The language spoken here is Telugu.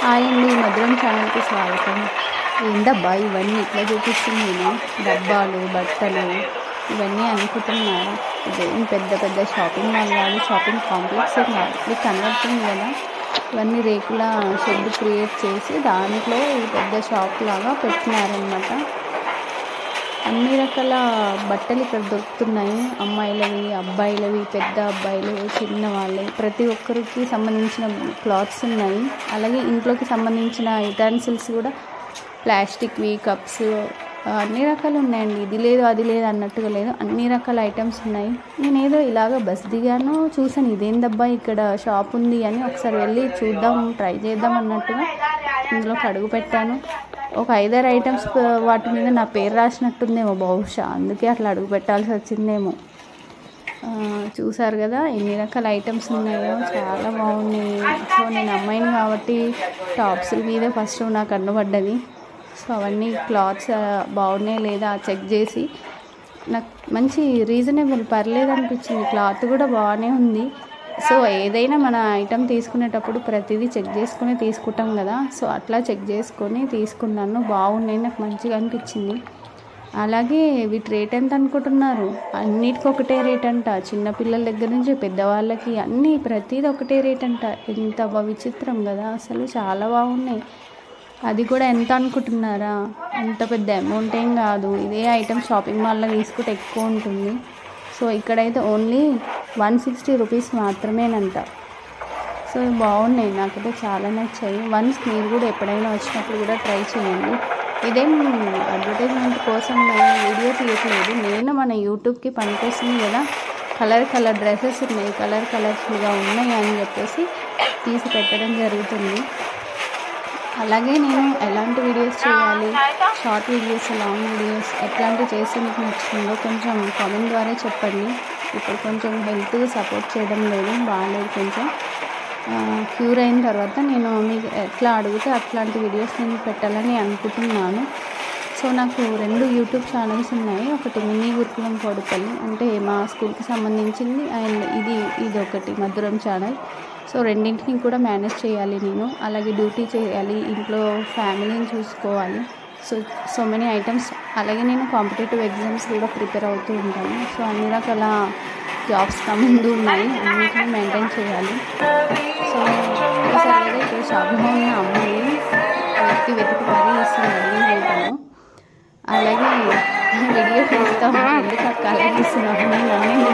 హాయ్ అండి మధురం ఛానల్కి స్వాగతం ఏందబ్బా ఇవన్నీ ఇట్లా చూపిస్తుంది నేను డబ్బాలు బట్టలు ఇవన్నీ అనుకుంటున్నారా ఇదేం పెద్ద పెద్ద షాపింగ్ మాల్ కాదు షాపింగ్ కాంప్లెక్స్ ఏం కాదు మీకు కనబడుతుంది కదా ఇవన్నీ రేకుల షెడ్ క్రియేట్ చేసి దాంట్లో ఈ పెద్ద షాప్ లాగా పెట్టినారనమాట అన్ని రకాల బట్టలు ఇక్కడ దొరుకుతున్నాయి అమ్మాయిలవి అబ్బాయిలవి పెద్ద అబ్బాయిలు చిన్న వాళ్ళవి ప్రతి ఒక్కరికి సంబంధించిన క్లాత్స్ ఉన్నాయి అలాగే ఇంట్లోకి సంబంధించిన యుటాన్సిల్స్ కూడా ప్లాస్టిక్వి కప్స్ అన్ని రకాలు ఉన్నాయండి ఇది లేదు అది లేదు అన్నట్టుగా లేదు అన్ని రకాల ఐటమ్స్ ఉన్నాయి నేను ఏదో ఇలాగ బస్ దిగాను చూసాను ఇదేందబ్బా ఇక్కడ షాప్ ఉంది అని ఒకసారి వెళ్ళి చూద్దాం ట్రై చేద్దాం అన్నట్టుగా ఇందులోకి అడుగు పెట్టాను ఒక ఐదారు ఐటమ్స్ వాటి మీద నా పేరు రాసినట్టుందేమో బహుశా అందుకే అట్లా అడుగు పెట్టాల్సి వచ్చిందేమో ఆ, చూసారు కదా ఎన్ని రకాల ఐటమ్స్ ఉన్నాయో చాలా బాగున్నాయి సో నేను అమ్మాయిని కాబట్టి టాప్స్ మీద ఫస్ట్ నాకు కన్నుపడ్డది సో అవన్నీ క్లాత్స్ బాగున్నాయి లేదా చెక్ చేసి నాకు మంచి రీజనబుల్ పర్లేదు అనిపించింది క్లాత్ కూడా బాగానే ఉంది సో ఏదైనా మన ఐటెం తీసుకునేటప్పుడు ప్రతిదీ చెక్ చేసుకుని తీసుకుంటాం కదా సో అట్లా చెక్ చేసుకొని తీసుకున్నాను బాగున్నాయి నాకు మంచిగా అనిపించింది అలాగే వీటి రేట్ ఎంత అనుకుంటున్నారు అన్నిటికీ ఒకటే రేట్ అంట చిన్నపిల్లల దగ్గర నుంచి పెద్దవాళ్ళకి అన్నీ ప్రతిదీ ఒకటే రేట్ అంట ఎంత బా విచిత్రం కదా అసలు చాలా బాగున్నాయి అది కూడా ఎంత అనుకుంటున్నారా అంత పెద్ద అమౌంట్ ఏం కాదు ఇదే ఐటమ్ షాపింగ్ మాల్లో తీసుకుంటే ఎక్కువ ఉంటుంది సో ఇక్కడైతే ఓన్లీ వన్ సిక్స్టీ రూపీస్ మాత్రమేనంట సో బాగున్నాయి నాకైతే చాలా నచ్చాయి వన్స్ మీరు కూడా ఎప్పుడైనా వచ్చినప్పుడు కూడా ట్రై చేయండి ఇదేం అడ్వర్టైజ్మెంట్ కోసం నేను వీడియో తీయట్లేదు నేను మన యూట్యూబ్కి పనికొస్తుంది కదా కలర్ కలర్ డ్రెస్సెస్ ఉన్నాయి కలర్ కలర్ఫుల్గా ఉన్నాయి అని చెప్పేసి తీసి పెట్టడం జరుగుతుంది అలాగే నేను ఎలాంటి వీడియోస్ చేయాలి షార్ట్ వీడియోస్ లాంగ్ వీడియోస్ ఎట్లాంటివి చేస్తే మీకు నచ్చిందో కొంచెం కామెంట్ ద్వారా చెప్పండి ఇప్పుడు కొంచెం హెల్త్ సపోర్ట్ చేయడం లేదు బాగాలేదు కొంచెం క్యూర్ అయిన తర్వాత నేను మీకు ఎట్లా అడిగితే అట్లాంటి వీడియోస్ నేను పెట్టాలని అనుకుంటున్నాను సో నాకు రెండు యూట్యూబ్ ఛానల్స్ ఉన్నాయి ఒకటి మినీ గురుకులం కోడిపల్లి అంటే మా స్కూల్కి సంబంధించింది అండ్ ఇది ఇది ఒకటి మధురం ఛానల్ సో రెండింటిని కూడా మేనేజ్ చేయాలి నేను అలాగే డ్యూటీ చేయాలి ఇంట్లో ఫ్యామిలీని చూసుకోవాలి సో సో మెనీ ఐటమ్స్ అలాగే నేను కాంపిటేటివ్ ఎగ్జామ్స్ కూడా ప్రిపేర్ అవుతూ ఉంటాను సో అన్ని రకాల జాబ్స్ నా ముందు ఉన్నాయి అన్నింటినీ మెయింటైన్ చేయాలి సో చూసారు కదా ఇక్కడ షాప్లో ఉన్న అమ్మాయి వెతికి వెతికి మరీ ఇస్తుంది అడిగిన ఐటమ్ అలాగే వీడియో తీస్తాం ఎందుకు అక్క అలా తీస్తున్నాము నన్ను